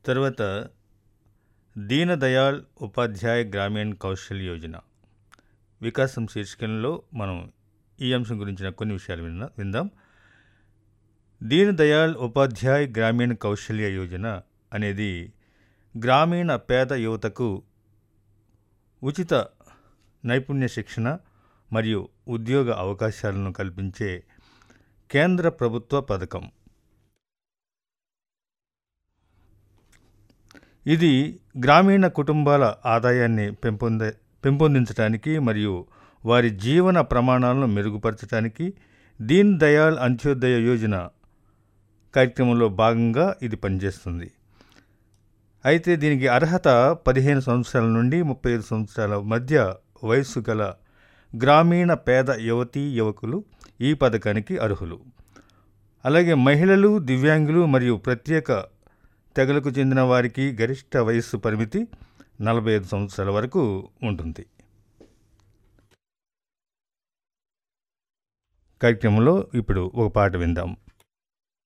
తర్వాత దీన్ దయాళ్ ఉపాధ్యాయ గ్రామీణ్ కౌశల్ యోజన వికాసం శీర్షికలో మనం ఈ అంశం గురించిన కొన్ని విషయాలు విన్నా విందాం దీన్ దయాళ్ ఉపాధ్యాయ్ గ్రామీణ కౌశల్య యోజన అనేది గ్రామీణ పేద యువతకు ఉచిత నైపుణ్య శిక్షణ మరియు ఉద్యోగ అవకాశాలను కల్పించే కేంద్ర ప్రభుత్వ పథకం ఇది గ్రామీణ కుటుంబాల ఆదాయాన్ని పెంపొంద పెంపొందించడానికి మరియు వారి జీవన ప్రమాణాలను మెరుగుపరచడానికి దీన్ దయాళ్ అంత్యోదయ యోజన కార్యక్రమంలో భాగంగా ఇది పనిచేస్తుంది అయితే దీనికి అర్హత పదిహేను సంవత్సరాల నుండి ముప్పై ఐదు సంవత్సరాల మధ్య వయస్సు గల గ్రామీణ పేద యువతీ యువకులు ఈ పథకానికి అర్హులు అలాగే మహిళలు దివ్యాంగులు మరియు ప్రత్యేక తెగలకు చెందిన వారికి గరిష్ట వయస్సు పరిమితి నలభై ఐదు సంవత్సరాల వరకు ఉంటుంది కార్యక్రమంలో ఇప్పుడు ఒక పాట విందాం